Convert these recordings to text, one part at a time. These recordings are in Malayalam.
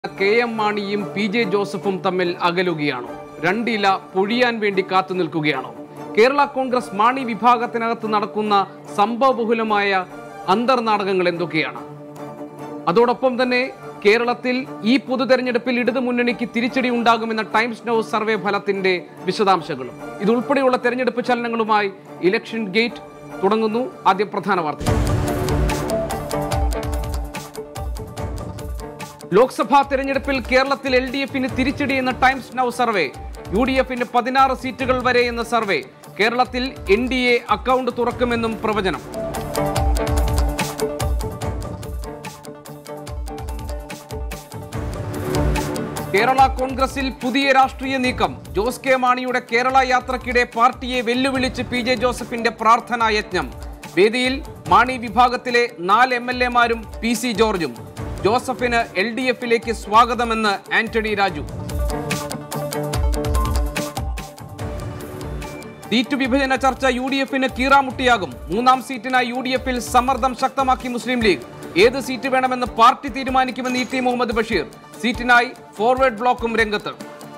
കെ എം മാണിയും പി ജെ ജോസഫും തമ്മിൽ അകലുകയാണോ രണ്ടില പൊഴിയാൻ വേണ്ടി കാത്തു നിൽക്കുകയാണോ കേരള കോൺഗ്രസ് മാണി വിഭാഗത്തിനകത്ത് നടക്കുന്ന സംഭവബഹുലമായ അന്തർനാടകങ്ങൾ എന്തൊക്കെയാണ് അതോടൊപ്പം തന്നെ കേരളത്തിൽ ഈ പൊതു തെരഞ്ഞെടുപ്പിൽ ഇടതു മുന്നണിക്ക് തിരിച്ചടി ഉണ്ടാകുമെന്ന ടൈംസ് നൗ സർവേ ഫലത്തിന്റെ വിശദാംശങ്ങളും ഇതുൾപ്പെടെയുള്ള തെരഞ്ഞെടുപ്പ് ചലനങ്ങളുമായി ഇലക്ഷൻ ഗേറ്റ് തുടങ്ങുന്നു ആദ്യം പ്രധാന വാർത്ത ലോക്സഭാ തെരഞ്ഞെടുപ്പിൽ കേരളത്തിൽ എൽ ഡി എഫിന് തിരിച്ചടി എന്ന Times Now survey U D എഫിന് പതിനാറ് സീറ്റുകൾ വരെ എന്ന സർവേ കേരളത്തിൽ എൻ ഡി എ അക്കൗണ്ട് തുറക്കുമെന്നും പ്രവചനം കേരള കോൺഗ്രസിൽ പുതിയ രാഷ്ട്രീയ നീക്കം ജോസ് കെ മാണിയുടെ കേരള യാത്രക്കിടെ പാർട്ടിയെ വെല്ലുവിളിച്ച് പി ജെ ജോസഫിന്റെ പ്രാർത്ഥനാ യജ്ഞം വേദിയിൽ മാണി വിഭാഗത്തിലെ നാല് എം എൽ എമാരും പി സി ജോർജും ജോസഫിന് എൽ ഡി എഫിലേക്ക് സ്വാഗതമെന്ന് ആന്റണി രാജു സീറ്റ് വിഭജന ചർച്ച യു ഡി എഫിന് കീറാമുട്ടിയാകും മൂന്നാം സീറ്റിനായി യു ഡി എഫിൽ സമ്മർദ്ദം ശക്തമാക്കി മുസ്ലിം ലീഗ് ഏത് സീറ്റ് വേണമെന്ന് പാർട്ടി തീരുമാനിക്കുമെന്ന് ഇ ടി മുഹമ്മദ് ബഷീർ സീറ്റിനായി ഫോർവേഡ് ബ്ലോക്കും രംഗത്ത്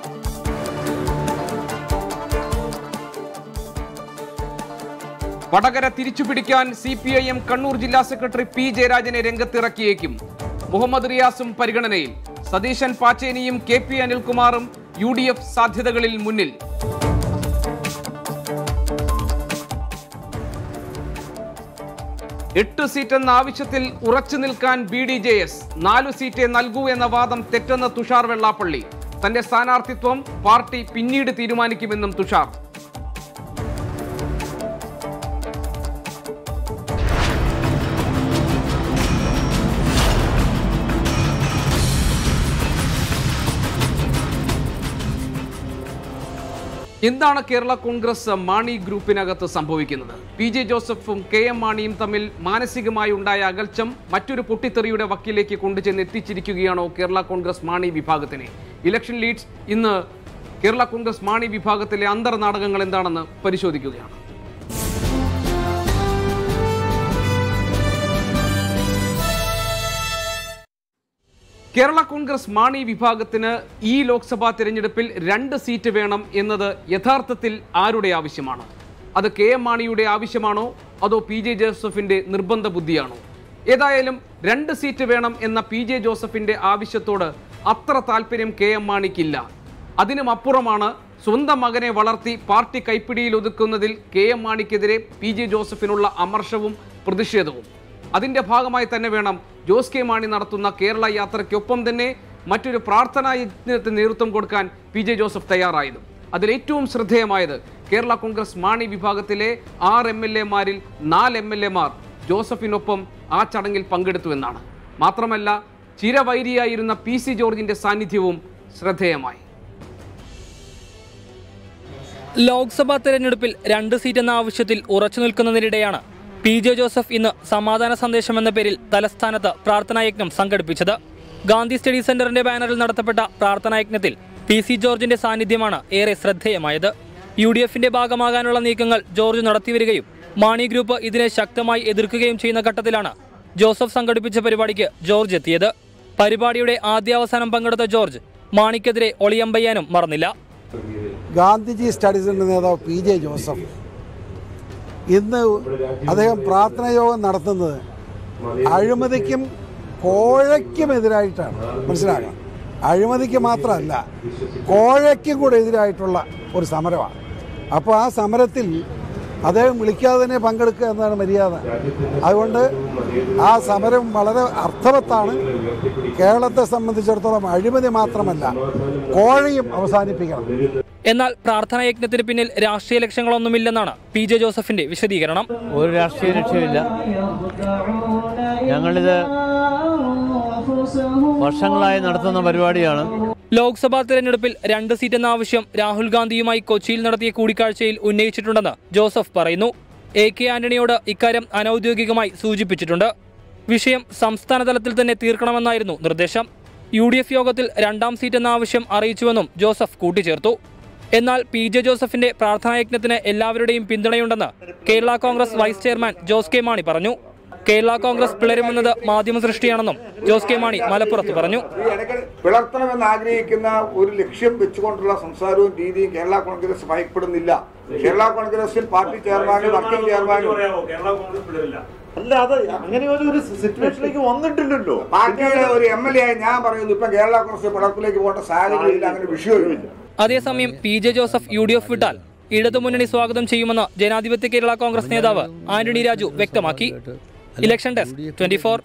വടകര തിരിച്ചുപിടിക്കാൻ C P I M Kannur ജില്ലാ സെക്രട്ടറി പി ജയരാജനെ രംഗത്തിറക്കിയേക്കും മുഹമ്മദ് റിയാസും പരിഗണനയിൽ സതീശൻ പാച്ചേനിയും കെ പി അനിൽകുമാറും യു ഡി എഫ് സാധ്യതകളിൽ മുന്നിൽ എട്ട് സീറ്റ് എന്ന ആവശ്യത്തിൽ ഉറച്ചു നിൽക്കാൻ ബി ഡി ജെ എസ് നാലു സീറ്റേ നൽകൂ എന്ന വാദം തെറ്റെന്ന് തുഷാർ വെള്ളാപ്പള്ളി തന്റെ സ്ഥാനാർത്ഥിത്വം പാർട്ടി പിന്നീട് തീരുമാനിക്കുമെന്നും തുഷാർ എന്താണ് കേരള കോൺഗ്രസ് മാണി ഗ്രൂപ്പിനകത്ത് സംഭവിക്കുന്നത് പി ജെ ജോസഫും കെ എം മാണിയും തമ്മിൽ മാനസികമായി ഉണ്ടായ അകൽച്ചം മറ്റൊരു പൊട്ടിത്തെറിയുടെ വക്കിലേക്ക് കൊണ്ടുചെന്ന് എത്തിച്ചിരിക്കുകയാണോ കേരള കോൺഗ്രസ് മാണി വിഭാഗത്തിനെ ഇലക്ഷൻ ലീഡ്സ് ഇന്ന് കേരള കോൺഗ്രസ് മാണി വിഭാഗത്തിലെ അന്തർനാടകങ്ങൾ എന്താണെന്ന് പരിശോധിക്കുകയാണ് കേരള കോൺഗ്രസ് മാണി വിഭാഗത്തിന് ഈ ലോക്സഭാ തിരഞ്ഞെടുപ്പിൽ രണ്ട് സീറ്റ് വേണം എന്നത് യഥാർത്ഥത്തിൽ ആരുടെ ആവശ്യമാണ് അത് കെ എം മാണിയുടെ ആവശ്യമാണോ അതോ പി ജെ ജോസഫിന്റെ നിർബന്ധ ബുദ്ധിയാണോ ഏതായാലും രണ്ട് സീറ്റ് വേണം എന്ന പി ജെ ജോസഫിന്റെ ആവശ്യത്തോട് അത്ര താല്പര്യം കെ എം മാണിക്കില്ല അതിനും അപ്പുറമാണ് സ്വന്തം മകനെ വളർത്തി പാർട്ടി കൈപ്പിടിയിൽ ഒതുക്കുന്നതിൽ കെ എം മാണിക്കെതിരെ പി ജെ ജോസഫിനുള്ള അമർഷവും പ്രതിഷേധവും അതിന്റെ ഭാഗമായി തന്നെ വേണം ജോസ് കെ മാണി നടത്തുന്ന കേരള യാത്രയ്ക്കൊപ്പം തന്നെ മറ്റൊരു പ്രാർത്ഥനാ യജ്ഞത്തിന് നേതൃത്വം കൊടുക്കാൻ പി ജെ ജോസഫ് തയ്യാറായതും അതിൽ ഏറ്റവും ശ്രദ്ധേയമായത് കേരള കോൺഗ്രസ് മാണി വിഭാഗത്തിലെ ആറ് എം എൽ എമാരിൽ നാല് എം എൽ എമാർ ജോസഫിനൊപ്പം ആ ചടങ്ങിൽ പങ്കെടുത്തു എന്നാണ് മാത്രമല്ല ചിരവൈരിയായിരുന്ന പി സി ജോർജിന്റെ സാന്നിധ്യവും ശ്രദ്ധേയമായി ലോക്സഭാ തെരഞ്ഞെടുപ്പിൽ രണ്ട് സീറ്റ് എന്ന ആവശ്യത്തിൽ ഉറച്ചു നിൽക്കുന്നതിനിടെയാണ് പി ജെ ജോസഫ് ഇന്ന് സമാധാന സന്ദേശം എന്ന പേരിൽ തലസ്ഥാനത്ത് പ്രാർത്ഥനായജ്ഞം സംഘടിപ്പിച്ചത് ഗാന്ധി സ്റ്റഡി സെന്ററിന്റെ ബാനറിൽ നടത്തപ്പെട്ട പ്രാർത്ഥനായജ്ഞത്തിൽ പി സി ജോർജിന്റെ സാന്നിധ്യമാണ് ഏറെ ശ്രദ്ധേയമായത് യു ഡി എഫിന്റെ ഭാഗമാകാനുള്ള നീക്കങ്ങൾ ജോർജ് നടത്തിവരികയും മാണി ഗ്രൂപ്പ് ഇതിനെ ശക്തമായി എതിർക്കുകയും ചെയ്യുന്ന ഘട്ടത്തിലാണ് ജോസഫ് സംഘടിപ്പിച്ച പരിപാടിക്ക് ജോർജ് എത്തിയത് പരിപാടിയുടെ ആദ്യാവസാനം പങ്കെടുത്ത ജോർജ് മാണിക്കെതിരെ ഒളിയമ്പയ്യാനും മറന്നില്ല ഗാന്ധിജി സ്റ്റഡീസിൻ്റെ നേതാവ് പി ജെ ജോസഫ് ഇന്ന് അദ്ദേഹം പ്രാർത്ഥന യോഗം നടത്തുന്നത് അഴിമതിക്കും കോഴയ്ക്കും എതിരായിട്ടാണ് മനസ്സിലാക്കണം അഴിമതിക്ക് മാത്രമല്ല കോഴയ്ക്കും കൂടെ എതിരായിട്ടുള്ള ഒരു സമരമാണ് അപ്പോൾ ആ സമരത്തിൽ അദ്ദേഹം വിളിക്കാതെ തന്നെ പങ്കെടുക്കുക എന്നതാണ് മര്യാദ അതുകൊണ്ട് ആ സമരം വളരെ അർത്ഥവത്താണ് കേരളത്തെ സംബന്ധിച്ചിടത്തോളം അഴിമതി മാത്രമല്ല കോഴയും അവസാനിപ്പിക്കണം എന്നാൽ പ്രാർത്ഥനായജ്ഞത്തിന് പിന്നിൽ രാഷ്ട്രീയ ലക്ഷ്യങ്ങളൊന്നുമില്ലെന്നാണ് പി ജെ ജോസഫിന്റെ വിശദീകരണം ഒരു രാഷ്ട്രീയ ലക്ഷ്യമില്ല ഞങ്ങളിത് വർഷങ്ങളായി നടത്തുന്ന പരിപാടിയാണ് ലോക്സഭാ തെരഞ്ഞെടുപ്പിൽ രണ്ട് സീറ്റ് എന്ന ആവശ്യം രാഹുൽ ഗാന്ധിയുമായി കൊച്ചിയിൽ നടത്തിയ കൂടിക്കാഴ്ചയിൽ ഉന്നയിച്ചിട്ടുണ്ടെന്ന് ജോസഫ് പറയുന്നു എ കെ ആന്റണിയോട് ഇക്കാര്യം അനൌദ്യോഗികമായി സൂചിപ്പിച്ചിട്ടുണ്ട് വിഷയം സംസ്ഥാന തലത്തിൽ തന്നെ തീർക്കണമെന്നായിരുന്നു നിർദ്ദേശം യു ഡി എഫ് യോഗത്തിൽ രണ്ടാം സീറ്റ് എന്ന ആവശ്യം അറിയിച്ചുവെന്നും ജോസഫ് കൂട്ടിച്ചേർത്തു എന്നാൽ പി ജെ ജോസഫിന്റെ പ്രാർത്ഥനായജ്ഞത്തിന് എല്ലാവരുടെയും പിന്തുണയുണ്ടെന്ന് Kerala Congress vice chairman Jose K Mani പറഞ്ഞു കേരള കോൺഗ്രസ് പിളരുമെന്നത് മാധ്യമ സൃഷ്ടിയാണെന്നും ജോസ് കെ മാണി മലപ്പുറത്ത് പറഞ്ഞു ഈ ഇടയ്ക്ക് പിളർത്തണമെന്ന് ആഗ്രഹിക്കുന്ന ഒരു ലക്ഷ്യം വെച്ചുകൊണ്ടുള്ള സംസാരവും രീതിയും കേരള കോൺഗ്രസ് ഭയപ്പെടുന്നില്ല കേരള കോൺഗ്രസിൽ പാർട്ടി ചെയർമാനും വർക്കിംഗ് ചെയർമാനും അല്ല അത് അങ്ങനെ ഒരു ഒരു സിറ്റുവേഷനിലേക്ക് വന്നിട്ടില്ലല്ലോ പാർട്ടിയുടെ ഒരു എം എൽ എ ആയി ഞാൻ പറയുന്നു ഇപ്പൊ കേരള കോൺഗ്രസ് പിളർപ്പിലേക്ക് പോകേണ്ട സാഹചര്യമില്ല അങ്ങനെ വിഷയവുമില്ല അതേസമയം P J Joseph U D F വിട്ടാൽ ഇടതുമുന്നണി സ്വാഗതം ചെയ്യുമെന്ന് ജനാധിപത്യ കേരള കോൺഗ്രസ് നേതാവ് ആന്റണി രാജു വ്യക്തമാക്കി ഇലക്ഷൻ ഡെസ്ക് ട്വന്റി ഫോർ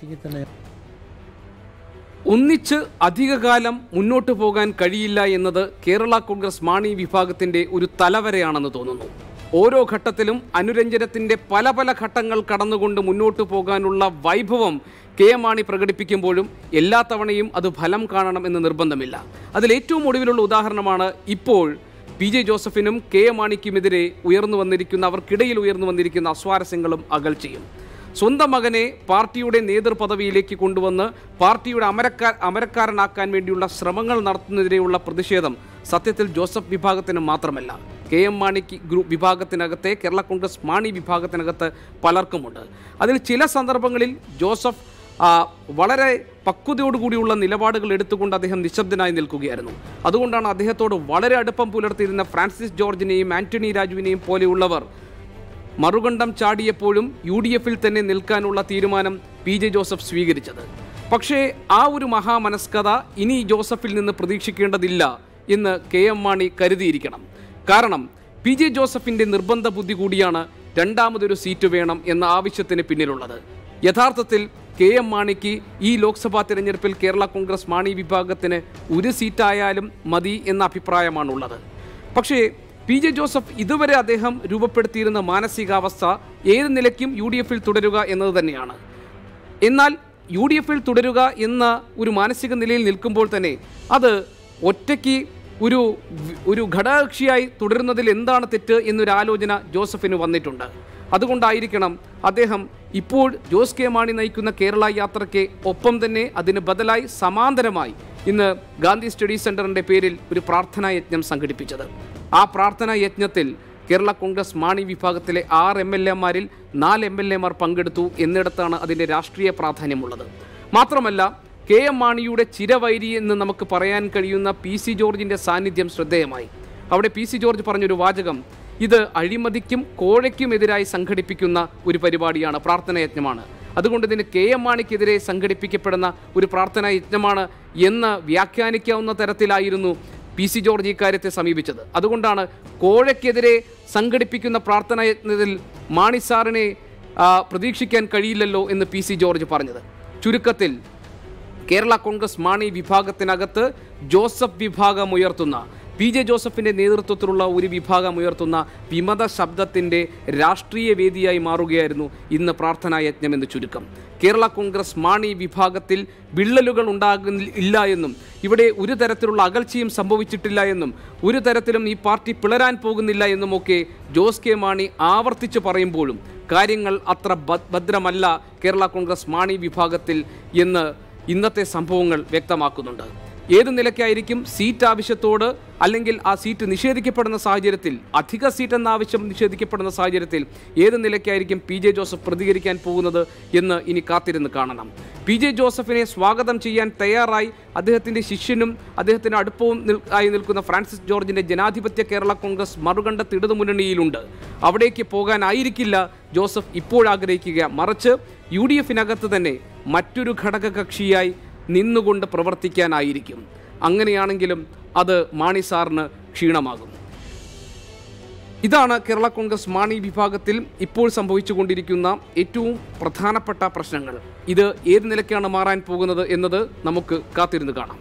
ഒന്നിച്ച് അധികകാലം മുന്നോട്ട് പോകാൻ കഴിയില്ല എന്നത് കേരള കോൺഗ്രസ് മാണി വിഭാഗത്തിന്റെ ഒരു തലവരയാണെന്ന് തോന്നുന്നു ഓരോ ഘട്ടത്തിലും അനുരഞ്ജനത്തിന്റെ പല പല ഘട്ടങ്ങൾ കടന്നുകൊണ്ട് മുന്നോട്ട് പോകാനുള്ള വൈഭവം കെ എം മാണി പ്രകടിപ്പിക്കുമ്പോഴും എല്ലാ തവണയും അത് ഫലം കാണണം എന്ന് നിർബന്ധമില്ല അതിൽ ഏറ്റവും ഒടുവിലുള്ള ഉദാഹരണമാണ് ഇപ്പോൾ പി ജെ ജോസഫിനും കെ എം മാണിക്കുമെതിരെ ഉയർന്നു വന്നിരിക്കുന്ന അവർക്കിടയിൽ ഉയർന്നു വന്നിരിക്കുന്ന അസ്വാരസ്യങ്ങളും അകൽച്ചയും സ്വന്തം മകനെ പാർട്ടിയുടെ നേതൃപദവിയിലേക്ക് കൊണ്ടുവന്ന് പാർട്ടിയുടെ അമരക്കാർ അമരക്കാരനാക്കാൻ വേണ്ടിയുള്ള ശ്രമങ്ങൾ നടത്തുന്നതിനെതിരെയുള്ള പ്രതിഷേധം സത്യത്തിൽ ജോസഫ് വിഭാഗത്തിന് മാത്രമല്ല കെ എം മാണിക്ക് ഗ്രൂപ്പ് വിഭാഗത്തിനകത്തെ കേരള കോൺഗ്രസ് മാണി വിഭാഗത്തിനകത്ത് പലർക്കുമുണ്ട് അതിൽ ചില സന്ദർഭങ്ങളിൽ ജോസഫ് ആ, വളരെ പക്വതയോടുകൂടിയുള്ള നിലപാടുകൾ എടുത്തുകൊണ്ട് അദ്ദേഹം നിശബ്ദനായി നിൽക്കുകയായിരുന്നു അതുകൊണ്ടാണ് അദ്ദേഹത്തോട് വളരെ അടുപ്പം പുലർത്തിയിരുന്ന ഫ്രാൻസിസ് ജോർജിനെയും ആന്റണി രാജുവിനെയും പോലെയുള്ളവർ മറുകണ്ഠം ചാടിയപ്പോഴും യു ഡി എഫിൽ തന്നെ നിൽക്കാനുള്ള തീരുമാനം പി ജെ ജോസഫ് സ്വീകരിച്ചത് പക്ഷേ ആ ഒരു മഹാമനസ്കത ഇനി ജോസഫിൽ നിന്ന് പ്രതീക്ഷിക്കേണ്ടതില്ല എന്ന് കെ എം മാണി കരുതിയിരിക്കണം കാരണം പി ജെ ജോസഫിന്റെ നിർബന്ധ ബുദ്ധി കൂടിയാണ് രണ്ടാമതൊരു സീറ്റ് വേണം എന്ന ആവശ്യത്തിന് പിന്നിലുള്ളത് യഥാർത്ഥത്തിൽ കെ എം മാണിക്ക് ഈ ലോക്സഭാ തിരഞ്ഞെടുപ്പിൽ കേരള കോൺഗ്രസ് മാണി വിഭാഗത്തിന് ഒരു സീറ്റായാലും മതി എന്ന അഭിപ്രായമാണുള്ളത് പക്ഷേ പി ജെ ജോസഫ് ഇതുവരെ അദ്ദേഹം രൂപപ്പെടുത്തിയിരുന്ന മാനസികാവസ്ഥ ഏത് നിലയ്ക്കും യു ഡി എഫിൽ തുടരുക എന്നത് തന്നെയാണ് എന്നാൽ യു ഡി എഫിൽ തുടരുക എന്ന ഒരു മാനസിക നിലയിൽ നിൽക്കുമ്പോൾ തന്നെ അത് ഒറ്റയ്ക്ക് ഒരു ഒരു ഘടകകക്ഷിയായി തുടരുന്നതിൽ എന്താണ് തെറ്റ് എന്നൊരു ആലോചന ജോസഫിന് വന്നിട്ടുണ്ട് അതുകൊണ്ടായിരിക്കണം അദ്ദേഹം ഇപ്പോൾ ജോസ് കെ മാണി നയിക്കുന്ന കേരള യാത്രയ്ക്ക് ഒപ്പം തന്നെ അതിന് ബദലായി സമാന്തരമായി ഇന്ന് ഗാന്ധി സ്റ്റഡി സെന്ററിന്റെ പേരിൽ ഒരു പ്രാർത്ഥനാ യജ്ഞം സംഘടിപ്പിച്ചത് ആ പ്രാർത്ഥനാ യജ്ഞത്തിൽ കേരള കോൺഗ്രസ് മാണി വിഭാഗത്തിലെ ആറ് എം എൽ എമാരിൽ നാല് എം എൽ എമാർ പങ്കെടുത്തു എന്നിടത്താണ് അതിൻ്റെ രാഷ്ട്രീയ പ്രാധാന്യമുള്ളത് മാത്രമല്ല കെ എം മാണിയുടെ ചിരവൈരി എന്ന് നമുക്ക് പറയാൻ കഴിയുന്ന പി സി ജോർജിൻ്റെ സാന്നിധ്യം ശ്രദ്ധേയമായി അവിടെ പി സി ജോർജ് പറഞ്ഞൊരു വാചകം ഇത് അഴിമതിക്കും കോഴയ്ക്കുമെതിരായി സംഘടിപ്പിക്കുന്ന ഒരു പരിപാടിയാണ് പ്രാർത്ഥനാ യജ്ഞമാണ് അതുകൊണ്ട് ഇതിന് കെ എം മാണിക്കെതിരെ സംഘടിപ്പിക്കപ്പെടുന്ന ഒരു പ്രാർത്ഥനാ യജ്ഞമാണ് എന്ന് വ്യാഖ്യാനിക്കാവുന്ന തരത്തിലായിരുന്നു പി സി ജോർജ് ഇക്കാര്യത്തെ സമീപിച്ചത് അതുകൊണ്ടാണ് കോഴയ്ക്കെതിരെ സംഘടിപ്പിക്കുന്ന പ്രാർത്ഥനാ യജ്ഞത്തിൽ മാണി സാറിനെ ആ, പ്രതീക്ഷിക്കാൻ കഴിയില്ലല്ലോ എന്ന് പി സി ജോർജ് പറഞ്ഞത് ചുരുക്കത്തിൽ കേരള കോൺഗ്രസ് മാണി വിഭാഗത്തിനകത്ത് ജോസഫ് വിഭാഗം ഉയർത്തുന്ന പി ജെ ജോസഫിന്റെ നേതൃത്വത്തിലുള്ള ഒരു വിഭാഗം ഉയർത്തുന്ന വിമത ശബ്ദത്തിന്റെ രാഷ്ട്രീയ വേദിയായി മാറുകയായിരുന്നു ഇന്ന് പ്രാർത്ഥനാ യജ്ഞം എന്ന് ചുരുക്കം കേരള കോൺഗ്രസ് മാണി വിഭാഗത്തിൽ വിള്ളലുകൾ ഉണ്ടാകുന്നില്ല എന്നും ഇവിടെ ഒരു തരത്തിലുള്ള അകൽച്ചയും സംഭവിച്ചിട്ടില്ല എന്നും ഒരു തരത്തിലും ഈ പാർട്ടി പിളരാൻ പോകുന്നില്ല എന്നുമൊക്കെ ജോസ് കെ മാണി ആവർത്തിച്ച് പറയുമ്പോഴും കാര്യങ്ങൾ അത്ര ഭ- ഭദ്രമല്ല കേരള കോൺഗ്രസ് മാണി വിഭാഗത്തിൽ എന്ന് ഇന്നത്തെ സംഭവങ്ങൾ വ്യക്തമാക്കുന്നുണ്ട് ഏത് നിലയ്ക്കായിരിക്കും സീറ്റ് ആവശ്യത്തോട് അല്ലെങ്കിൽ ആ സീറ്റ് നിഷേധിക്കപ്പെടുന്ന സാഹചര്യത്തിൽ അധിക സീറ്റ് എന്ന ആവശ്യം നിഷേധിക്കപ്പെടുന്ന സാഹചര്യത്തിൽ ഏത് നിലയ്ക്കായിരിക്കും പി ജെ ജോസഫ് പ്രതികരിക്കാൻ പോകുന്നത് എന്ന് ഇനി കാത്തിരുന്ന് കാണണം പി ജെ ജോസഫിനെ സ്വാഗതം ചെയ്യാൻ തയ്യാറായി അദ്ദേഹത്തിൻ്റെ ശിഷ്യനും അദ്ദേഹത്തിന് അടുപ്പവും നിൽ- ആയി നിൽക്കുന്ന ഫ്രാൻസിസ് ജോർജിൻ്റെ ജനാധിപത്യ കേരള കോൺഗ്രസ് മറുകണ്ഠത്ത് ഇടതു മുന്നണിയിലുണ്ട് അവിടേക്ക് പോകാനായിരിക്കില്ല ജോസഫ് ഇപ്പോഴാഗ്രഹിക്കുക മറിച്ച് യു ഡി എഫിനകത്ത് തന്നെ മറ്റൊരു ഘടക കക്ഷിയായി നിന്നുകൊണ്ട് പ്രവർത്തിക്കാനായിരിക്കും അങ്ങനെയാണെങ്കിലും അത് മാണി സാറിന് ക്ഷീണമാകും ഇതാണ് കേരള കോൺഗ്രസ് മാണി വിഭാഗത്തിൽ ഇപ്പോൾ സംഭവിച്ചുകൊണ്ടിരിക്കുന്ന ഏറ്റവും പ്രധാനപ്പെട്ട പ്രശ്നങ്ങൾ ഇത് ഏത് നിലയ്ക്കാണ് മാറാൻ പോകുന്നത് എന്നത് നമുക്ക് കാത്തിരുന്ന് കാണാം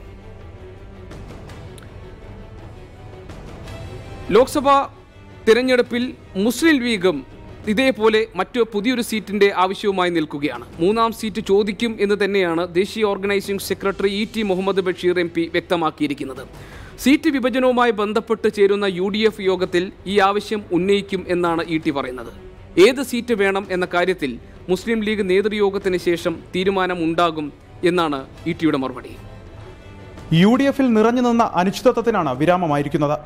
ലോക്സഭാ തിരഞ്ഞെടുപ്പിൽ മുസ്ലിം ലീഗും ഇതേപോലെ മറ്റു പുതിയൊരു സീറ്റിന്റെ ആവശ്യവുമായി നിൽക്കുകയാണ് മൂന്നാം സീറ്റ് ചോദിക്കും എന്ന് തന്നെയാണ് ദേശീയ organising secretary E T Muhammad Basheer M P വ്യക്തമാക്കിയിരിക്കുന്നത് സീറ്റ് വിഭജനവുമായി ബന്ധപ്പെട്ട് ചേരുന്ന യു ഡി എഫ് യോഗത്തിൽ ഈ ആവശ്യം ഉന്നയിക്കും എന്നാണ് ഇ ടി പറയുന്നത് ഏത് സീറ്റ് വേണം എന്ന കാര്യത്തിൽ മുസ്ലിം ലീഗ് നേതൃയോഗത്തിന് ശേഷം തീരുമാനമുണ്ടാകും എന്നാണ് ഇ ടിയുടെ മറുപടി യു ഡി എഫിൽ നിറഞ്ഞു നിന്ന അനിശ്ചിതത്വത്തിനാണ് വിരാമമായിരിക്കുന്നത്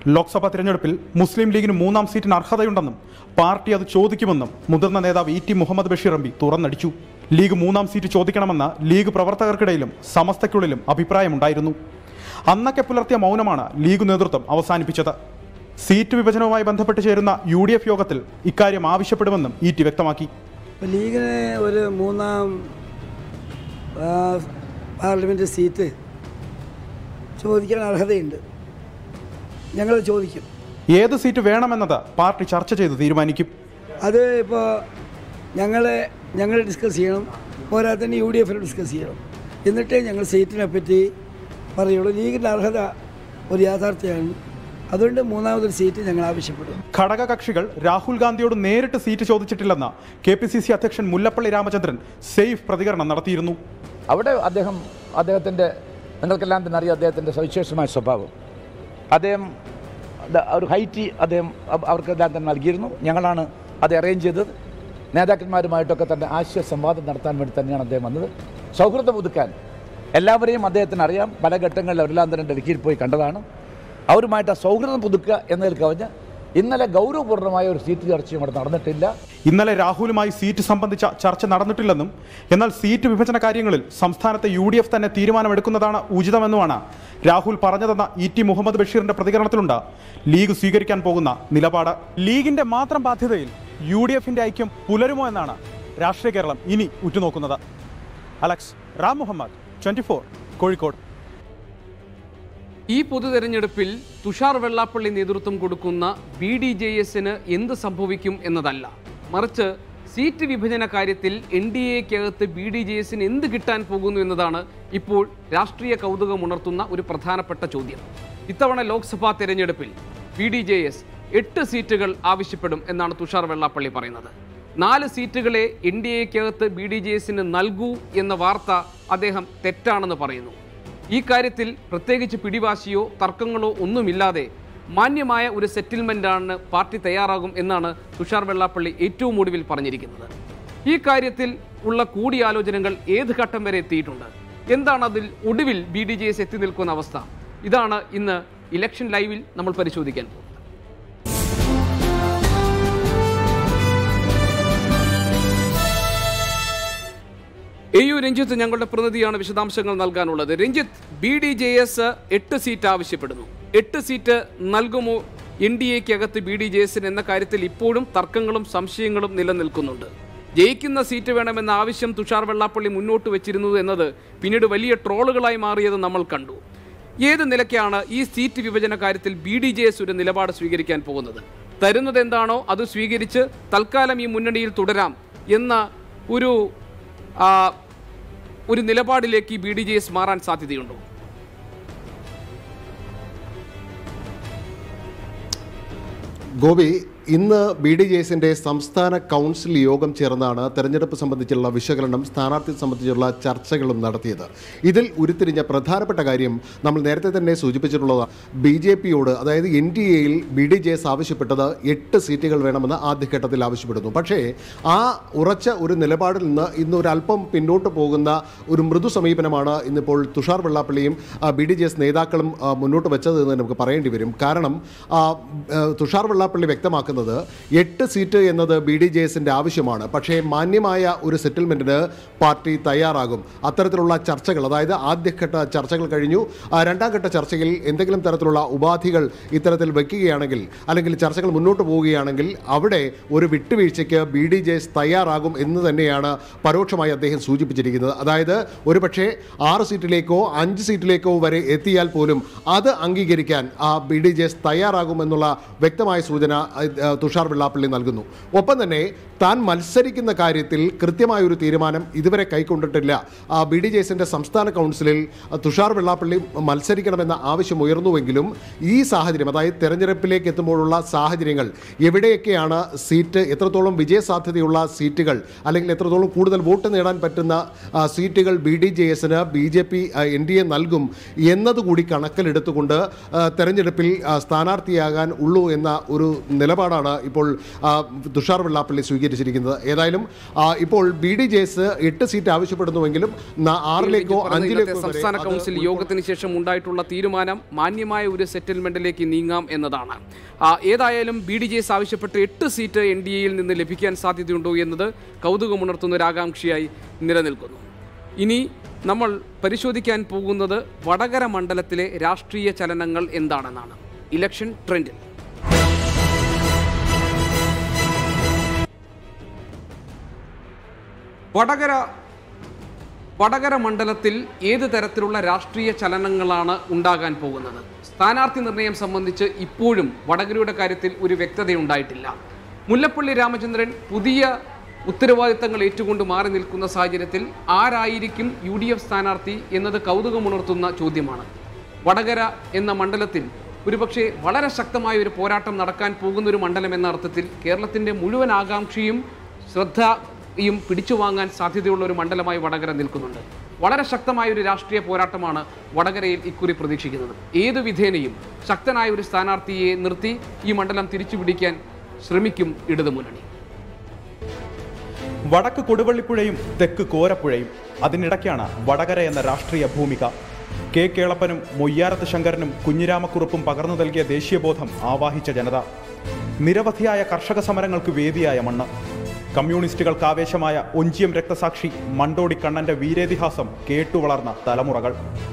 ലോക്സഭാ തിരഞ്ഞെടുപ്പിൽ മുസ്ലിം ലീഗിന് മൂന്നാം സീറ്റിന് അർഹതയുണ്ടെന്നും പാർട്ടി അത് ചോദിക്കുമെന്നും മുതിർന്ന നേതാവ് E T Muhammad Basheer M P തുറന്നടിച്ചു ലീഗ് മൂന്നാം സീറ്റ് ചോദിക്കണമെന്ന ലീഗ് പ്രവർത്തകർക്കിടയിലും സമസ്തയ്ക്കുള്ളിലും അഭിപ്രായമുണ്ടായിരുന്നു അന്നൊക്കെ പുലർത്തിയ മൗനമാണ് ലീഗ് നേതൃത്വം അവസാനിപ്പിച്ചത് സീറ്റ് വിഭജനവുമായി ബന്ധപ്പെട്ട് ചേരുന്ന യു ഡി എഫ് യോഗത്തിൽ ഇക്കാര്യം ആവശ്യപ്പെടുമെന്നും ഇ ടി വ്യക്തമാക്കി ഇപ്പം ലീഗിന് ഒരു മൂന്നാം ആ, പാർലമെൻറ്റ് സീറ്റ് ചോദിക്കാൻ അർഹതയുണ്ട് ഞങ്ങൾ ചോദിക്കും ഏത് സീറ്റ് വേണമെന്നത് പാർട്ടി ചർച്ച ചെയ്ത് തീരുമാനിക്കും അത് ഇപ്പോൾ ഞങ്ങൾ ഞങ്ങൾ ഡിസ്കസ് ചെയ്യണം പോരാത്തന്നെ യു ഡി എഫിൽ ഡിസ്കസ് ചെയ്യണം എന്നിട്ടേ ഞങ്ങൾ സീറ്റിനെ പറ്റി പറയുള്ളൂ ലീഗിൻ്റെ അർഹത ഒരു യാഥാർത്ഥ്യമാണ് അതുകൊണ്ട് മൂന്നാമതൊരു സീറ്റ് ഞങ്ങൾ ആവശ്യപ്പെടും ഘടകകക്ഷികൾ രാഹുൽ ഗാന്ധിയോട് നേരിട്ട് സീറ്റ് ചോദിച്ചിട്ടില്ലെന്ന് കെ പി സി സി അധ്യക്ഷൻ മുല്ലപ്പള്ളി രാമചന്ദ്രൻ സേഫ് പ്രതികരണം നടത്തിയിരുന്നു അവിടെ അദ്ദേഹം അദ്ദേഹത്തിൻ്റെ നിങ്ങൾക്കെല്ലാം തന്നെ അറിയാം അദ്ദേഹത്തിൻ്റെ സവിശേഷമായ സ്വഭാവം അദ്ദേഹം ദ- ഒരു ഹൈറ്റി അദ്ദേഹം അവ- അവർക്കെല്ലാം തന്നെ നൽകിയിരുന്നു ഞങ്ങളാണ് അത് അറേഞ്ച് ചെയ്തത് നേതാക്കന്മാരുമായിട്ടൊക്കെ തന്നെ ആശയ സംവാദം നടത്താൻ വേണ്ടി തന്നെയാണ് അദ്ദേഹം വന്നത് സൗഹൃദം പുതുക്കാൻ എല്ലാവരെയും അദ്ദേഹത്തിന് അറിയാം പല ഘട്ടങ്ങളിൽ അവരെല്ലാം തന്നെ ഡൽഹിയിൽ പോയി കണ്ടതാണ് അവരുമായിട്ട് ആ സൗഹൃദം പുതുക്കുക എന്നതിൽ കവിഞ്ഞ് ഇന്നലെ ഗൗരവപൂർണ്ണമായ ഒരു സീറ്റ് ചർച്ചയും അവിടെ നടന്നിട്ടില്ല ഇന്നലെ രാഹുലുമായി സീറ്റ് സംബന്ധിച്ച ചർച്ച നടന്നിട്ടില്ലെന്നും എന്നാൽ സീറ്റ് വിഭജന കാര്യങ്ങളിൽ സംസ്ഥാനത്തെ യു ഡി എഫ് തന്നെ തീരുമാനമെടുക്കുന്നതാണ് ഉചിതമെന്നുമാണ് രാഹുൽ പറഞ്ഞതെന്ന ഇ ടി മുഹമ്മദ് ബഷീറിന്റെ പ്രതികരണത്തിലുണ്ട് ലീഗ് സ്വീകരിക്കാൻ പോകുന്ന നിലപാട് ലീഗിന്റെ മാത്രം ബാധ്യതയിൽ യു ഡി എഫിന്റെ ഐക്യം പുലരുമോ എന്നാണ് രാഷ്ട്രീയ കേരളം ഇനി ഉറ്റുനോക്കുന്നത് അലക്സ് റാം മുഹമ്മദ് ട്വന്റി കോഴിക്കോട് ഈ പൊതു തെരഞ്ഞെടുപ്പിൽ തുഷാർ വെള്ളാപ്പള്ളി നേതൃത്വം കൊടുക്കുന്ന ബി ഡി ജെ എസിന് എന്ത് സംഭവിക്കും എന്നതല്ല മറിച്ച് സീറ്റ് വിഭജന കാര്യത്തിൽ എൻ ഡി എക്കകത്ത് ബി ഡി ജെ എസിന് എന്ത് കിട്ടാൻ പോകുന്നു എന്നതാണ് ഇപ്പോൾ രാഷ്ട്രീയ കൗതുകമുണർത്തുന്ന ഒരു പ്രധാനപ്പെട്ട ചോദ്യം ഇത്തവണ ലോക്സഭാ തെരഞ്ഞെടുപ്പിൽ ബി ഡി ജെ എസ് എട്ട് സീറ്റുകൾ ആവശ്യപ്പെടും എന്നാണ് തുഷാർ വെള്ളാപ്പള്ളി പറയുന്നത് നാല് സീറ്റുകളെ എൻ ഡി എക്കകത്ത് ബി ഡി ജെ എസിന് നൽകൂ എന്ന വാർത്ത അദ്ദേഹം തെറ്റാണെന്ന് പറയുന്നു ഈ കാര്യത്തിൽ പ്രത്യേകിച്ച് പിടിവാശിയോ തർക്കങ്ങളോ ഒന്നുമില്ലാതെ മാന്യമായ ഒരു സെറ്റിൽമെൻ്റാണ് പാർട്ടി തയ്യാറാകും എന്നാണ് തുഷാർ വെള്ളാപ്പള്ളി ഏറ്റവും ഒടുവിൽ പറഞ്ഞിരിക്കുന്നത് ഈ കാര്യത്തിൽ ഉള്ള കൂടിയാലോചനകൾ ഏത് ഘട്ടം വരെ എത്തിയിട്ടുണ്ട് എന്താണ് അതിൽ ഒടുവിൽ ബി ഡി ജെ എസ് എത്തി നിൽക്കുന്ന അവസ്ഥ ഇതാണ് ഇന്ന് ഇലക്ഷൻ ലൈവിൽ നമ്മൾ പരിശോധിക്കാൻ പോകുന്നത് എ യു രഞ്ജിത്ത് ഞങ്ങളുടെ പ്രതിനിധിയാണ് വിശദാംശങ്ങൾ നൽകാനുള്ളത് Ranjith B D J S എട്ട് സീറ്റ് ആവശ്യപ്പെടുന്നു എട്ട് സീറ്റ് നൽകുമോ എൻ ഡി എക്കകത്ത് ബി ഡി ജെ എസിന് എന്ന കാര്യത്തിൽ ഇപ്പോഴും തർക്കങ്ങളും സംശയങ്ങളും നിലനിൽക്കുന്നുണ്ട് ജയിക്കുന്ന സീറ്റ് വേണമെന്ന ആവശ്യം തുഷാർ വെള്ളാപ്പള്ളി മുന്നോട്ട് വെച്ചിരുന്നു എന്നത് പിന്നീട് വലിയ ട്രോളുകളായി മാറിയത് നമ്മൾ കണ്ടു ഏത് നിലയ്ക്കാണ് ഈ സീറ്റ് വിഭജന കാര്യത്തിൽ ബി ഡി ജെ എസ് ഒരു നിലപാട് സ്വീകരിക്കാൻ പോകുന്നത് തരുന്നത് എന്താണോ അത് സ്വീകരിച്ച് തൽക്കാലം ഈ മുന്നണിയിൽ തുടരാം എന്ന ഒരു ആ, ഒരു നിലപാടിലേക്ക് ബി ഡി ജെ എസ് മാറാൻ സാധ്യതയുണ്ടോ ഗോപി ഇന്ന് ബി ഡി ജെ എസിൻ്റെ സംസ്ഥാന കൗൺസിൽ യോഗം ചേർന്നാണ് തെരഞ്ഞെടുപ്പ് സംബന്ധിച്ചുള്ള വിശകലനം സ്ഥാനാർത്ഥി സംബന്ധിച്ചുള്ള ചർച്ചകളും നടത്തിയത് ഇതിൽ ഉരുത്തിരിഞ്ഞ പ്രധാനപ്പെട്ട കാര്യം നമ്മൾ നേരത്തെ തന്നെ സൂചിപ്പിച്ചിട്ടുള്ളത് ബി ജെ പിയോട് അതായത് എൻ ഡി എയിൽ ബി ഡി ജെ എസ് ആവശ്യപ്പെട്ടത് എട്ട് സീറ്റുകൾ വേണമെന്ന് ആദ്യഘട്ടത്തിൽ ആവശ്യപ്പെടുന്നു പക്ഷേ ആ ഉറച്ച ഒരു നിലപാടിൽ നിന്ന് ഇന്ന് ഒരു അല്പം പിന്നോട്ട് പോകുന്ന ഒരു മൃദു സമീപനമാണ് ഇന്നിപ്പോൾ തുഷാർ വെള്ളാപ്പള്ളിയും ബി ഡി ജെ എസ് നേതാക്കളും ആ, മുന്നോട്ട് വെച്ചത് എന്ന് നമുക്ക് പറയേണ്ടി വരും കാരണം ആ, ആ, തുഷാർ വെള്ളാപ്പള്ളി വ്യക്തമാക്കുന്നത് എട്ട് സീറ്റ് എന്നത് ബി ഡി ജെ എസിൻ്റെ ആവശ്യമാണ് പക്ഷേ മാന്യമായ ഒരു സെറ്റിൽമെൻറ്റിന് പാർട്ടി തയ്യാറാകും അത്തരത്തിലുള്ള ചർച്ചകൾ അതായത് ആദ്യഘട്ട ചർച്ചകൾ കഴിഞ്ഞു ആ, രണ്ടാം ഘട്ട ചർച്ചയിൽ എന്തെങ്കിലും തരത്തിലുള്ള ഉപാധികൾ ഇത്തരത്തിൽ വയ്ക്കുകയാണെങ്കിൽ അല്ലെങ്കിൽ ചർച്ചകൾ മുന്നോട്ട് പോവുകയാണെങ്കിൽ അവിടെ ഒരു വിട്ടുവീഴ്ചയ്ക്ക് ബി ഡി ജെ എസ് തയ്യാറാകും എന്ന് തന്നെയാണ് പരോക്ഷമായി അദ്ദേഹം സൂചിപ്പിച്ചിരിക്കുന്നത് അതായത് ഒരുപക്ഷെ ആറ് സീറ്റിലേക്കോ അഞ്ച് സീറ്റിലേക്കോ വരെ എത്തിയാൽ പോലും അത് അംഗീകരിക്കാൻ ആ ബി ഡി ജെ എസ് തയ്യാറാകുമെന്നുള്ള വ്യക്തമായ സൂചന ആ, തുഷാർ വെള്ളാപ്പള്ളി നൽകുന്നു ഒപ്പം തന്നെ താൻ മത്സരിക്കുന്ന കാര്യത്തിൽ കൃത്യമായ ഒരു തീരുമാനം ഇതുവരെ കൈക്കൊണ്ടിട്ടില്ല ആ ബി ഡി ജെ എസിൻ്റെ സംസ്ഥാന കൗൺസിലിൽ ആ, തുഷാർ വെള്ളാപ്പള്ളി മത്സരിക്കണമെന്ന ആവശ്യം ഉയർന്നുവെങ്കിലും ഈ സാഹചര്യം അതായത് തെരഞ്ഞെടുപ്പിലേക്ക് എത്തുമ്പോഴുള്ള സാഹചര്യങ്ങൾ എവിടെയൊക്കെയാണ് സീറ്റ് എത്രത്തോളം വിജയസാധ്യതയുള്ള സീറ്റുകൾ അല്ലെങ്കിൽ എത്രത്തോളം കൂടുതൽ വോട്ട് നേടാൻ പറ്റുന്ന ആ, സീറ്റുകൾ ബി ഡി ജെ എസിന് B J P N D A നൽകും എന്നതുകൂടി കണക്കിലെടുത്തുകൊണ്ട് ആ, തെരഞ്ഞെടുപ്പിൽ ആ, സ്ഥാനാർത്ഥിയാകാൻ ഉള്ളൂ എന്ന ഒരു നിലപാടാണ് നിലപാടാണ് ഇപ്പോൾ ആ, തുഷാർ വെള്ളാപ്പള്ളി സ്വീകരിച്ചിരിക്കുന്നത് ഏതായാലും ആ, ഇപ്പോൾ ബി ഡി ജെ എസ് എട്ട് സീറ്റ് ആവശ്യപ്പെടുന്നുവെങ്കിലും ന- ആറിലേക്കോ പറഞ്ഞ ഇന്നത്തെ അഞ്ചിലേക്കോ വരെ സംസ്ഥാന അത് കൗൺസിൽ യോഗത്തിന് ശേഷം ഉണ്ടായിട്ടുള്ള തീരുമാനം മാന്യമായ ഒരു സെറ്റിൽമെന്റിലേക്ക് നീങ്ങാം എന്നതാണ് ആ, ഏതായാലും ബി ഡി ജെ എസ് ആവശ്യപ്പെട്ട് എട്ട് സീറ്റ് എൻ ഡി എയിൽ നിന്ന് ലഭിക്കാൻ സാധ്യതയുണ്ടോ എന്നത് കൗതുകമുണർത്തുന്ന ഒരു ആകാംക്ഷയായി നിലനിൽക്കുന്നു ഇനി നമ്മൾ പരിശോധിക്കാൻ പോകുന്നത് വടകര മണ്ഡലത്തിലെ രാഷ്ട്രീയ ചലനങ്ങൾ എന്താണെന്നാണ് ഇലക്ഷൻ ട്രെൻഡിൽ വടകര വടകര മണ്ഡലത്തിൽ ഏത് തരത്തിലുള്ള രാഷ്ട്രീയ ചലനങ്ങളാണ് ഉണ്ടാകാൻ പോകുന്നത് സ്ഥാനാർത്ഥി നിർണയം സംബന്ധിച്ച് ഇപ്പോഴും വടകരയുടെ കാര്യത്തിൽ ഒരു വ്യക്തതയുണ്ടായിട്ടില്ല മുല്ലപ്പള്ളി രാമചന്ദ്രൻ പുതിയ ഉത്തരവാദിത്തങ്ങൾ ഏറ്റുകൊണ്ട് മാറി നിൽക്കുന്ന സാഹചര്യത്തിൽ ആരായിരിക്കും യു ഡി എഫ് സ്ഥാനാർത്ഥി എന്നത് കൗതുകമുണർത്തുന്ന ചോദ്യമാണ് വടകര എന്ന മണ്ഡലത്തിൽ ഒരുപക്ഷെ വളരെ ശക്തമായ ഒരു പോരാട്ടം നടക്കാൻ പോകുന്ന ഒരു മണ്ഡലം എന്ന അർത്ഥത്തിൽ കേരളത്തിൻ്റെ മുഴുവൻ ആകാംക്ഷയും ശ്രദ്ധയും പിടിച്ചു വാങ്ങാൻ സാധ്യതയുള്ള ഒരു മണ്ഡലമായി വടകര നിൽക്കുന്നുണ്ട് വളരെ ശക്തമായ ഒരു രാഷ്ട്രീയ പോരാട്ടമാണ് വടകരയിൽ ഇക്കുറി പ്രതീക്ഷിക്കുന്നത് ഏതു വിധേനയും ശക്തനായ ഒരു സ്ഥാനാർത്ഥിയെ നിർത്തി ഈ മണ്ഡലം തിരിച്ചുപിടിക്കാൻ ശ്രമിക്കും ഇടതുമുന്നണി വടക്ക് കൊടുവള്ളിപ്പുഴയും തെക്ക് കോരപ്പുഴയും അതിനിടയ്ക്കാണ് വടകര എന്ന രാഷ്ട്രീയ ഭൂമിക കെ കേളപ്പനും മൊയ്യാരത്ത് ശങ്കരനും കുഞ്ഞിരാമക്കുറുപ്പും പകർന്നു നൽകിയ ദേശീയബോധം ആവാഹിച്ച ജനത നിരവധിയായ കർഷക സമരങ്ങൾക്ക് വേദിയായ മണ്ണ് കമ്മ്യൂണിസ്റ്റുകൾക്ക് ആവേശമായ ഒഞ്ചിയം രക്തസാക്ഷി മണ്ടോടി കണ്ണന്റെ വീരേതിഹാസം കേട്ടുവളർന്ന തലമുറകൾ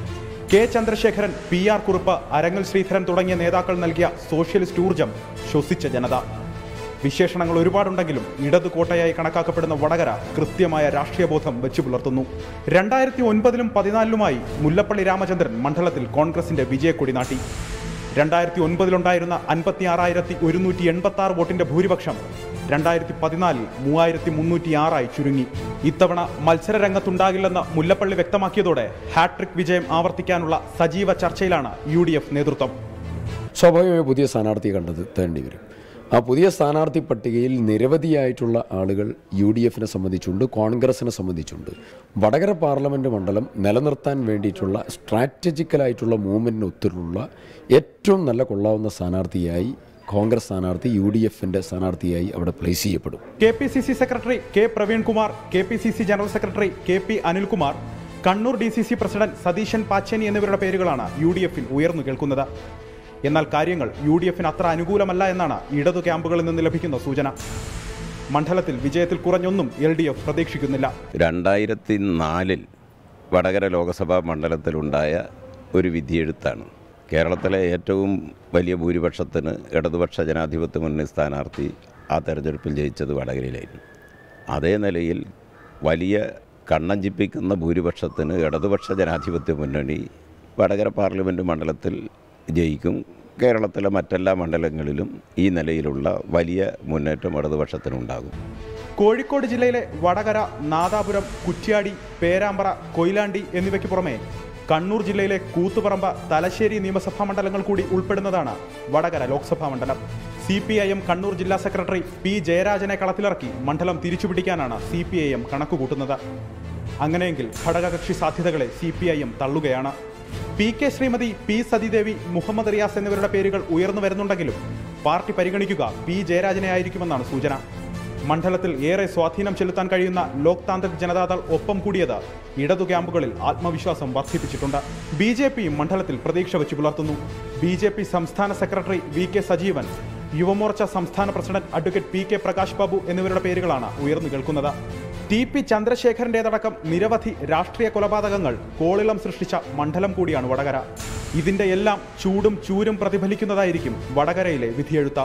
K Chandrasekharan P R Kurup Arangil Sreedharan തുടങ്ങിയ നേതാക്കൾ നൽകിയ സോഷ്യലിസ്റ്റ് ഊർജം ശ്വസിച്ച ജനത വിശേഷണങ്ങൾ ഒരുപാടുണ്ടെങ്കിലും ഇടതു കോട്ടയായി കണക്കാക്കപ്പെടുന്ന വടകര കൃത്യമായ രാഷ്ട്രീയബോധം വെച്ചു പുലർത്തുന്നു രണ്ടായിരത്തി ഒൻപതിലും പതിനാലിലുമായി മുല്ലപ്പള്ളി രാമചന്ദ്രൻ മണ്ഡലത്തിൽ കോൺഗ്രസിന്റെ വിജയക്കൊടി നാട്ടി രണ്ടായിരത്തി ഒൻപതിലുണ്ടായിരുന്ന അൻപത്തി ആറായിരത്തി ഒരുന്നൂറ്റി എൺപത്തി ആറ് വോട്ടിന്റെ ഭൂരിപക്ഷം രണ്ടായിരത്തി പതിനാലിൽ മൂവായിരത്തി മുന്നൂറ്റി ആറായി ചുരുങ്ങി ഇത്തവണ മത്സര രംഗത്തുണ്ടാകില്ലെന്ന് മുല്ലപ്പള്ളി വ്യക്തമാക്കിയതോടെ ഹാട്രിക് വിജയം ആവർത്തിക്കാനുള്ള സജീവ ചർച്ചയിലാണ് യു നേതൃത്വം സ്വാഭാവികമായി പുതിയ സ്ഥാനാർത്ഥിയെ കണ്ടെത്തേണ്ടി വരും ആ പുതിയ സ്ഥാനാർത്ഥി പട്ടികയിൽ നിരവധിയായിട്ടുള്ള ആളുകൾ യു ഡി എഫിനെ സംബന്ധിച്ചുണ്ട് കോൺഗ്രസിനെ സംബന്ധിച്ചുണ്ട് വടകര പാർലമെൻറ്റ് മണ്ഡലം നിലനിർത്താൻ വേണ്ടിയിട്ടുള്ള സ്ട്രാറ്റജിക്കലായിട്ടുള്ള മൂവ്മെൻറ്റിന് ഒത്തിട്ടുള്ള ഏറ്റവും നല്ല കൊള്ളാവുന്ന സ്ഥാനാർത്ഥിയായി കോൺഗ്രസ് സ്ഥാനാർത്ഥി യു ഡി എഫിൻ്റെ സ്ഥാനാർത്ഥിയായി അവിടെ പ്ലേസ് ചെയ്യപ്പെടും K P C C secretary K Praveenkumar K P C C general secretary K P Anilkumar Kannur D C C president Satheesan Pacheni എന്നിവരുടെ പേരുകളാണ് യു ഡി എഫിൽ ഉയർന്നു കേൾക്കുന്നത് എന്നാൽ കാര്യങ്ങൾ യു ഡി എഫിന് അത്ര അനുകൂലമല്ല എന്നാണ് ഇടതു ക്യാമ്പുകളിൽ നിന്ന് ലഭിക്കുന്ന സൂചന മണ്ഡലത്തിൽ വിജയത്തിൽ കുറഞ്ഞൊന്നും എൽ ഡി എഫ് പ്രതീക്ഷിക്കുന്നില്ല രണ്ടായിരത്തി നാലിൽ വടകര ലോക്സഭാ മണ്ഡലത്തിലുണ്ടായ ഒരു വിധിയെഴുത്താണ് കേരളത്തിലെ ഏറ്റവും വലിയ ഭൂരിപക്ഷത്തിന് ഇടതുപക്ഷ ജനാധിപത്യ മുന്നണി സ്ഥാനാർത്ഥി ആ തെരഞ്ഞെടുപ്പിൽ ജയിച്ചത് വടകരയിലായിരുന്നു അതേ നിലയിൽ വലിയ കണ്ണഞ്ചിപ്പിക്കുന്ന ഭൂരിപക്ഷത്തിന് ഇടതുപക്ഷ ജനാധിപത്യ മുന്നണി വടകര പാർലമെൻറ്റ് മണ്ഡലത്തിൽ ജയിക്കും കേരളത്തിലെ മറ്റെല്ലാ മണ്ഡലങ്ങളിലും ഈ നിലയിലുള്ള വലിയ മുന്നേറ്റം ഇടതുപക്ഷത്തിനുണ്ടാകും കോഴിക്കോട് ജില്ലയിലെ വടകര നാദാപുരം കുറ്റ്യാടി പേരാമ്പ്ര കൊയിലാണ്ടി എന്നിവയ്ക്ക് പുറമെ കണ്ണൂർ ജില്ലയിലെ കൂത്തുപറമ്പ് തലശ്ശേരി നിയമസഭാ മണ്ഡലങ്ങൾ കൂടി ഉൾപ്പെടുന്നതാണ് വടകര ലോക്സഭാ മണ്ഡലം C P I M Kannur ജില്ലാ സെക്രട്ടറി പി ജയരാജനെ കളത്തിലിറക്കി മണ്ഡലം തിരിച്ചുപിടിക്കാനാണ് സി പി ഐ എം കണക്കുകൂട്ടുന്നത് അങ്ങനെയെങ്കിൽ ഘടകകക്ഷി സാധ്യതകളെ സി പി ഐ എം തള്ളുകയാണ് P K Sreemathi P Sathidevi Muhammad Riyas എന്നിവരുടെ പേരുകൾ ഉയർന്നു വരുന്നുണ്ടെങ്കിലും പാർട്ടി പരിഗണിക്കുക പി ജയരാജനെ ആയിരിക്കുമെന്നാണ് സൂചന മണ്ഡലത്തിൽ ഏറെ സ്വാധീനം ചെലുത്താൻ കഴിയുന്ന ലോക് താന്ത്രിക് ജനതാദൾ ഒപ്പം കൂടിയത് ഇടതു ക്യാമ്പുകളിൽ ആത്മവിശ്വാസം വർദ്ധിപ്പിച്ചിട്ടുണ്ട് ബി ജെ പിയും മണ്ഡലത്തിൽ പ്രതീക്ഷ വെച്ച് പുലർത്തുന്നു ബി ജെ പി സംസ്ഥാന സെക്രട്ടറി വി കെ സജീവൻ യുവമോർച്ച സംസ്ഥാന president advocate P K Prakash Babu എന്നിവരുടെ പേരുകളാണ് ഉയർന്നു കേൾക്കുന്നത് ടി പി ചന്ദ്രശേഖരന്റേതടക്കം നിരവധി രാഷ്ട്രീയ കൊലപാതകങ്ങൾ കോളിളം സൃഷ്ടിച്ച മണ്ഡലം കൂടിയാണ് വടകര ഇതിന്റെ എല്ലാം ചൂടും ചൂരും പ്രതിഫലിക്കുന്നതായിരിക്കും വടകരയിലെ വിധിയെഴുത്ത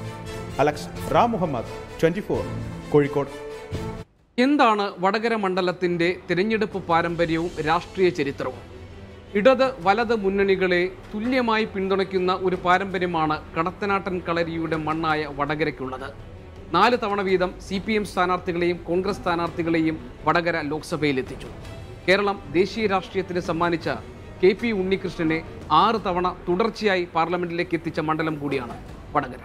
അലക്സ് റാം മുഹമ്മദ് ട്വന്റി കോഴിക്കോട് എന്താണ് വടകര മണ്ഡലത്തിൻ്റെ തിരഞ്ഞെടുപ്പ് പാരമ്പര്യവും രാഷ്ട്രീയ ചരിത്രവും ഇടത് വലത് മുന്നണികളെ തുല്യമായി പിന്തുണയ്ക്കുന്ന ഒരു പാരമ്പര്യമാണ് കടത്തനാട്ടൻ കളരിയുടെ മണ്ണായ വടകരയ്ക്കുള്ളത് നാല് തവണ വീതം സി പി എം സ്ഥാനാർത്ഥികളെയും കോൺഗ്രസ് സ്ഥാനാർത്ഥികളെയും വടകര ലോക്സഭയിലെത്തിച്ചു കേരളം ദേശീയ രാഷ്ട്രീയത്തിന് സമ്മാനിച്ച കെ പി ഉണ്ണികൃഷ്ണനെ ആറ് തവണ തുടർച്ചയായി പാർലമെന്റിലേക്ക് എത്തിച്ച മണ്ഡലം കൂടിയാണ് വടകര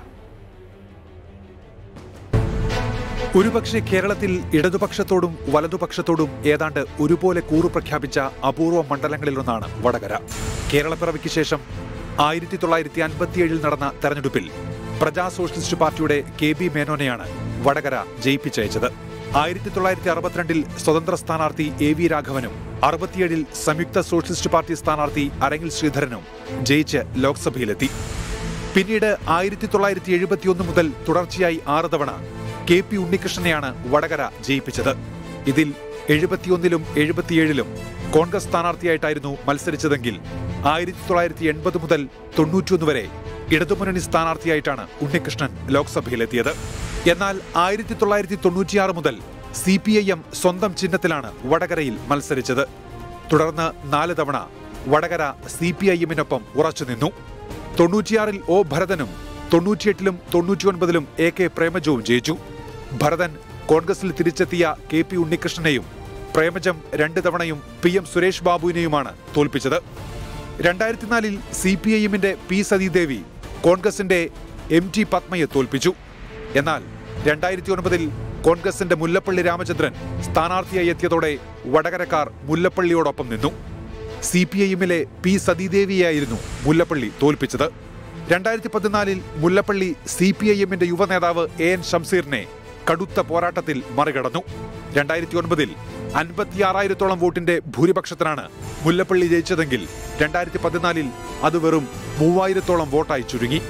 ഒരുപക്ഷെ കേരളത്തിൽ ഇടതുപക്ഷത്തോടും വലതുപക്ഷത്തോടും ഏതാണ്ട് ഒരുപോലെ കൂറു പ്രഖ്യാപിച്ച അപൂർവ മണ്ഡലങ്ങളിലൊന്നാണ് വടകര കേരളപ്പിറവിക്ക് ശേഷം ആയിരത്തി തൊള്ളായിരത്തി അൻപത്തിയേഴിൽ നടന്ന തെരഞ്ഞെടുപ്പിൽ പ്രജാ സോഷ്യലിസ്റ്റ് പാർട്ടിയുടെ കെ ബി മേനോനെയാണ് വടകര ജയിപ്പിച്ചയച്ചത് ആയിരത്തി തൊള്ളായിരത്തി അറുപത്തിരണ്ടിൽ സ്വതന്ത്ര സ്ഥാനാർത്ഥി എ വി രാഘവനും അറുപത്തിയേഴിൽ സംയുക്ത സോഷ്യലിസ്റ്റ് പാർട്ടി സ്ഥാനാർത്ഥി അരങ്ങിൽ ശ്രീധരനും ജയിച്ച് ലോക്സഭയിലെത്തി പിന്നീട് ആയിരത്തി തൊള്ളായിരത്തി എഴുപത്തിയൊന്ന് മുതൽ തുടർച്ചയായി ആറ് തവണ കെ പി ഉണ്ണികൃഷ്ണനെയാണ് വടകര ജയിപ്പിച്ചത് ഇതിൽ എഴുപത്തിയൊന്നിലും എഴുപത്തിയേഴിലും കോൺഗ്രസ് സ്ഥാനാർത്ഥിയായിട്ടായിരുന്നു മത്സരിച്ചതെങ്കിൽ ആയിരത്തി തൊള്ളായിരത്തി എൺപത് മുതൽ തൊണ്ണൂറ്റിയൊന്ന് വരെ ഇടതുമുന്നണി സ്ഥാനാർത്ഥിയായിട്ടാണ് ഉണ്ണികൃഷ്ണൻ ലോക്സഭയിലെത്തിയത് എന്നാൽ ആയിരത്തി തൊള്ളായിരത്തി തൊണ്ണൂറ്റിയാറ് മുതൽ സി പി ഐ എം സ്വന്തം ചിഹ്നത്തിലാണ് വടകരയിൽ മത്സരിച്ചത് തുടർന്ന് നാല് തവണ വടകര സി പി ഐ എമ്മിനൊപ്പം ഉറച്ചുനിന്നു തൊണ്ണൂറ്റിയാറിൽ ഒ ഭരതനും തൊണ്ണൂറ്റിയെട്ടിലും തൊണ്ണൂറ്റിയൊൻപതിലും എ കെ പ്രേമജവും ജയിച്ചു ഭരതൻ കോൺഗ്രസിൽ തിരിച്ചെത്തിയ കെ പി ഉണ്ണികൃഷ്ണനെയും പ്രേമജം രണ്ട് തവണയും പി എം സുരേഷ് ബാബുവിനെയുമാണ് തോൽപ്പിച്ചത് രണ്ടായിരത്തി നാലിൽ സി പി ഐ എമ്മിന്റെ പി സതീദേവി കോൺഗ്രസിന്റെ എം ടി പത്മയെ തോൽപ്പിച്ചു എന്നാൽ രണ്ടായിരത്തി ഒൻപതിൽ കോൺഗ്രസിന്റെ മുല്ലപ്പള്ളി രാമചന്ദ്രൻ സ്ഥാനാർത്ഥിയായി എത്തിയതോടെ വടകരക്കാർ മുല്ലപ്പള്ളിയോടൊപ്പം നിന്നു സി പി ഐ എമ്മിലെ പി സതീദേവിയായിരുന്നു മുല്ലപ്പള്ളി തോൽപ്പിച്ചത് രണ്ടായിരത്തി പതിനാലിൽ മുല്ലപ്പള്ളി സി പി ഐ എമ്മിന്റെ യുവനേതാവ് എ എൻ ഷംസീറിനെ കടുത്ത പോരാട്ടത്തിൽ മറികടന്നു രണ്ടായിരത്തി ഒൻപതിൽ അൻപത്തിയാറായിരത്തോളം വോട്ടിന്റെ ഭൂരിപക്ഷത്തിനാണ് മുല്ലപ്പള്ളി ജയിച്ചതെങ്കിൽ രണ്ടായിരത്തി പതിനാലിൽ അത് വെറും മൂവായിരത്തോളം വോട്ടായി ചുരുങ്ങി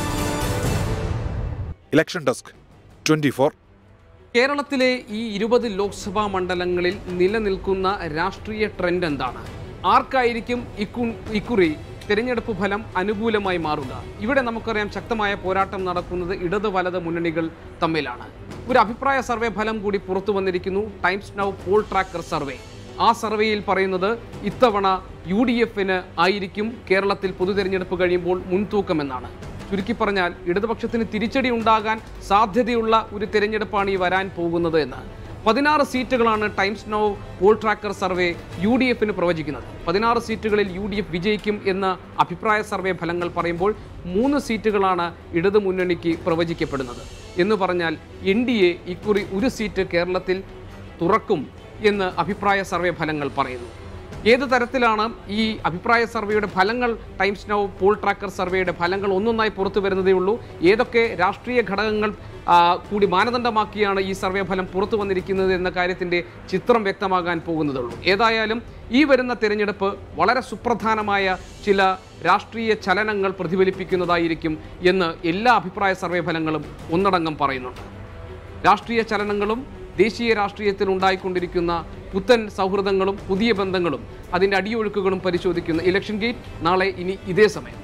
ഇലക്ഷൻ ഡെസ്ക് ട്വന്റി ഫോർ കേരളത്തിലെ ഈ ഇരുപത് ലോക്സഭാ മണ്ഡലങ്ങളിൽ നിലനിൽക്കുന്ന രാഷ്ട്രീയ ട്രെൻഡ് എന്താണ് ആർക്കായിരിക്കും ഇക്കു ഇക്കുറി തിരഞ്ഞെടുപ്പ് ഫലം അനുകൂലമായി മാറുക ഇവിടെ നമുക്കറിയാം ശക്തമായ പോരാട്ടം നടക്കുന്നത് ഇടത് വലത് മുന്നണികൾ തമ്മിലാണ് ഒരു അഭിപ്രായ സർവേ ഫലം കൂടി പുറത്തു വന്നിരിക്കുന്നു Times Now poll tracker survey ആ സർവേയിൽ പറയുന്നത് ഇത്തവണ യു ഡി എഫിന് ആയിരിക്കും കേരളത്തിൽ പൊതു തെരഞ്ഞെടുപ്പ് കഴിയുമ്പോൾ മുൻതൂക്കമെന്നാണ് ചുരുക്കി പറഞ്ഞാൽ ഇടതുപക്ഷത്തിന് തിരിച്ചടി ഉണ്ടാകാൻ സാധ്യതയുള്ള ഒരു തിരഞ്ഞെടുപ്പാണ് ഈ വരാൻ പോകുന്നത് എന്ന് പതിനാറ് സീറ്റുകളാണ് Times Now poll tracker survey U D എഫിന് പ്രവചിക്കുന്നത് പതിനാറ് സീറ്റുകളിൽ യു ഡി എഫ് വിജയിക്കും എന്ന അഭിപ്രായ സർവേ ഫലങ്ങൾ പറയുമ്പോൾ മൂന്ന് സീറ്റുകളാണ് ഇടതു മുന്നണിക്ക് പ്രവചിക്കപ്പെടുന്നത് എന്ന് പറഞ്ഞാൽ എൻ ഡി എ ഇക്കുറി ഒരു സീറ്റ് കേരളത്തിൽ തുറക്കും എന്ന് അഭിപ്രായ സർവേ ഫലങ്ങൾ പറയുന്നു ഏത് തരത്തിലാണ് ഈ അഭിപ്രായ സർവേയുടെ ഫലങ്ങൾ ടൈംസ് നൗ പോൾ ട്രാക്കർ സർവേയുടെ ഫലങ്ങൾ ഒന്നൊന്നായി പുറത്തു വരുന്നതേ ഉള്ളൂ ഏതൊക്കെ രാഷ്ട്രീയ ഘടകങ്ങൾ ആ, കൂടി മാനദണ്ഡമാക്കിയാണ് ഈ സർവേ ഫലം പുറത്തു വന്നിരിക്കുന്നത് എന്ന കാര്യത്തിൻ്റെ ചിത്രം വ്യക്തമാകാൻ പോകുന്നതുള്ളൂ ഏതായാലും ഈ വരുന്ന തിരഞ്ഞെടുപ്പ് വളരെ സുപ്രധാനമായ ചില രാഷ്ട്രീയ ചലനങ്ങൾ പ്രതിഫലിപ്പിക്കുന്നതായിരിക്കും എന്ന് എല്ലാ അഭിപ്രായ സർവേ ഫലങ്ങളും ഒന്നടങ്കം പറയുന്നുണ്ട് രാഷ്ട്രീയ ചലനങ്ങളും ദേശീയ രാഷ്ട്രീയത്തിൽ ഉണ്ടായിക്കൊണ്ടിരിക്കുന്ന പുത്തൻ സൗഹൃദങ്ങളും പുതിയ ബന്ധങ്ങളും അതിൻ്റെ അടിയൊഴുക്കുകളും പരിശോധിക്കുന്ന ഇലക്ഷൻ ഗേറ്റ് നാളെ ഇനി ഇതേ സമയം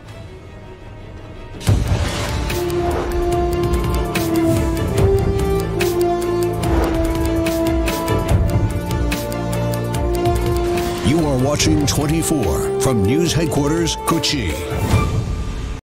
You are watching 24 from News Headquarters, Kochi.